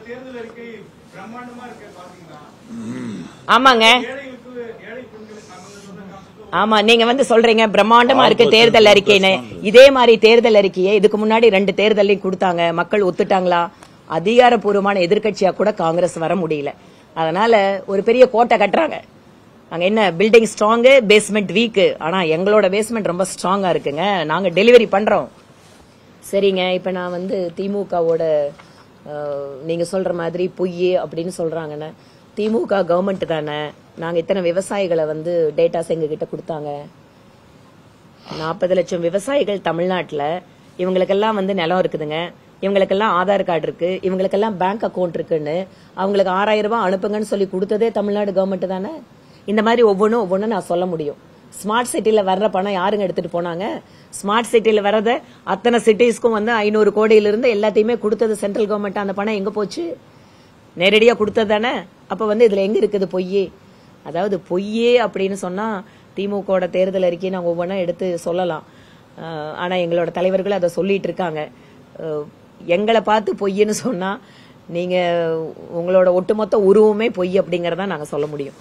தேர்தல் அறிக்கை பிரம்மாண்டமா இருக்கு பாத்தீங்களா ஆமாங்க ஏழைகளுக்கு ஏழை பெண்களுக்கு அவங்க சொன்ன காசுக்கு ஆமா நீங்க வந்து சொல்றீங்க பிரம்மாண்டமா இருக்கு தேர்தல் அறிக்கைன்னு இதே மாதிரி தேர்தல் அறிக்கையை இதுக்கு முன்னாடி ரெண்டு தேர்தலையும் கொடுத்தாங்க மக்கள் ஒத்துட்டாங்களா அதிகாரப்பூர்வமான எதிர்க்கட்சியா கூட காங்கிரஸ் வர முடியல அதனால ஒரு பெரிய கோட்டை கட்டுறாங்க அங்க என்ன பில்டிங் ஸ்ட்ராங்கு பேஸ்மெண்ட் வீக்கு ஆனா எங்களோட பேஸ்மெண்ட் ரொம்ப ஸ்ட்ராங்கா இருக்குங்க நாங்க டெலிவரி பண்றோம் சரிங்க இப்ப நான் வந்து திமுகவோட அஹ், நீங்க சொல்ற மாதிரி பொய் அப்படின்னு சொல்றாங்கன்னு திமுக கவர்மெண்ட் தானே நாங்க இத்தனை விவசாயிகளை வந்து டேட்டாஸ் எங்க கிட்ட கொடுத்தாங்க நாற்பது லட்சம் விவசாயிகள் தமிழ்நாட்டுல இவங்களுக்கெல்லாம் வந்து நிலம் இருக்குதுங்க இவங்களுக்கெல்லாம் ஆதார் கார்டு இருக்கு இவங்களுக்கெல்லாம் பேங்க் அக்கவுண்ட் இருக்குன்னு அவங்களுக்கு ஆறாயிரம் ரூபாய் அனுப்புங்கன்னு சொல்லி கொடுத்ததே தமிழ்நாடு கவர்மெண்ட் தானே இந்த மாதிரி ஒவ்வொன்றும் ஒவ்வொன்றும் நான் சொல்ல முடியும் ஸ்மார்ட் சிட்டில வர்ற பணம் யாருங்க எடுத்துட்டு போனாங்க ஸ்மார்ட் சிட்டில வர்றத அத்தனை சிட்டிஸ்க்கும் வந்து ஐநூறு கோடியிலிருந்து எல்லாத்தையுமே கொடுத்தது சென்ட்ரல் கவர்மெண்ட் அந்த பணம் எங்க போச்சு நேரடியா கொடுத்தது தானே அப்ப வந்து இதுல எங்க இருக்குது பொய்யே அதாவது பொய்யே அப்படின்னு சொன்னா திமுகவோட தேர்தல் அறிக்கையை நாங்க ஒவ்வொன்றா எடுத்து சொல்லலாம் அஹ் ஆனா எங்களோட தலைவர்கள் அதை சொல்லிட்டு இருக்காங்க அஹ் எங்களை பார்த்து பொய்ன்னு சொன்னா நீங்க உங்களோட ஒட்டுமொத்த உருவமே பொய் அப்படிங்கறத நாங்க சொல்ல முடியும்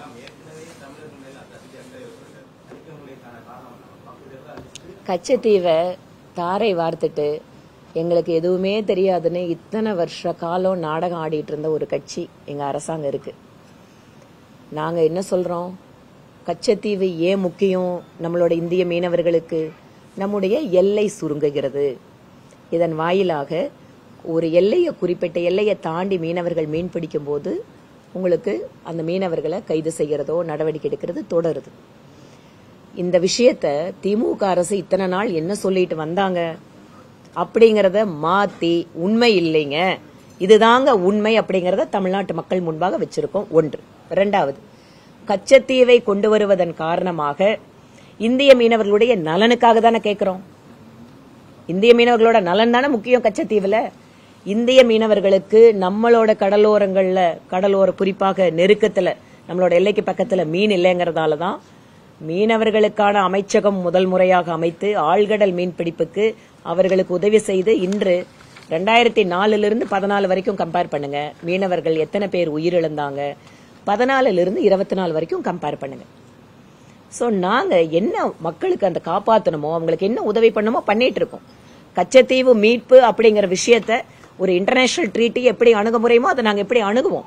கச்சத்தீவை தாரை வார்த்துட்டு எங்களுக்கு எதுவுமே தெரியாதுன்னு இத்தனை வருஷ காலம் நாடகம் ஆடிட்டு இருந்த ஒரு கட்சி எங்க அரசாங்கம் இருக்கு நாங்க என்ன சொல்றோம் கச்சத்தீவு ஏன் முக்கியம் நம்மளோட இந்திய மீனவர்களுக்கு நம்முடைய எல்லை சுருங்குகிறது இதன் வாயிலாக ஒரு எல்லையை குறிப்பிட்ட எல்லையை தாண்டி மீனவர்கள் மீன் பிடிக்கும் போது உங்களுக்கு அந்த மீனவர்களை கைது செய்யறதோ நடவடிக்கை எடுக்கிறது தொடருது இந்த விஷயத்த திமுக அரசு இத்தனை நாள் என்ன சொல்லிட்டு வந்தாங்க அப்படிங்கறத மாத்தி உண்மை இல்லைங்க இதுதாங்க உண்மை அப்படிங்கறத தமிழ்நாட்டு மக்கள் முன்பாக வச்சிருக்கோம் ஒன்று இரண்டாவது கச்சத்தீவை கொண்டு வருவதன் காரணமாக இந்திய மீனவர்களுடைய நலனுக்காக தானே கேட்கிறோம் இந்திய மீனவர்களோட நலன் தானே முக்கியம் கச்சத்தீவுல இந்திய மீனவர்களுக்கு நம்மளோட கடலோரங்கள்ல கடலோர குறிப்பாக நெருக்கத்துல நம்மளோட எல்லைக்கு பக்கத்துல மீன் இல்லைங்கிறதால தான் மீனவர்களுக்கான அமைச்சகம் முதல் முறையாக அமைத்து ஆழ்கடல் மீன் பிடிப்புக்கு அவர்களுக்கு உதவி செய்து இன்று ரெண்டாயிரத்தி நாலுல இருந்து பதினாலு வரைக்கும் கம்பேர் பண்ணுங்க மீனவர்கள் எத்தனை பேர் உயிரிழந்தாங்க பதினாலுல இருந்து இருபத்தி நாலு வரைக்கும் கம்பேர் பண்ணுங்க சோ நாங்க என்ன மக்களுக்கு அந்த காப்பாத்தணுமோ அவங்களுக்கு என்ன உதவி பண்ணுமோ பண்ணிட்டு இருக்கோம் கச்சத்தீவு மீட்பு அப்படிங்கிற விஷயத்த ஒரு இன்டர்நேஷனல் ட்ரீட்டி எப்படி அணுக முடியுமோ அதை நாங்க எப்படி அணுகுவோம்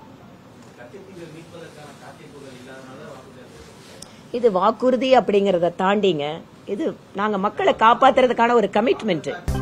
இது வாக்குறுதி அப்படிங்கறத தாண்டிங்க இது நாங்க மக்களை காப்பாத்துறதுக்கான ஒரு கமிட்மெண்ட்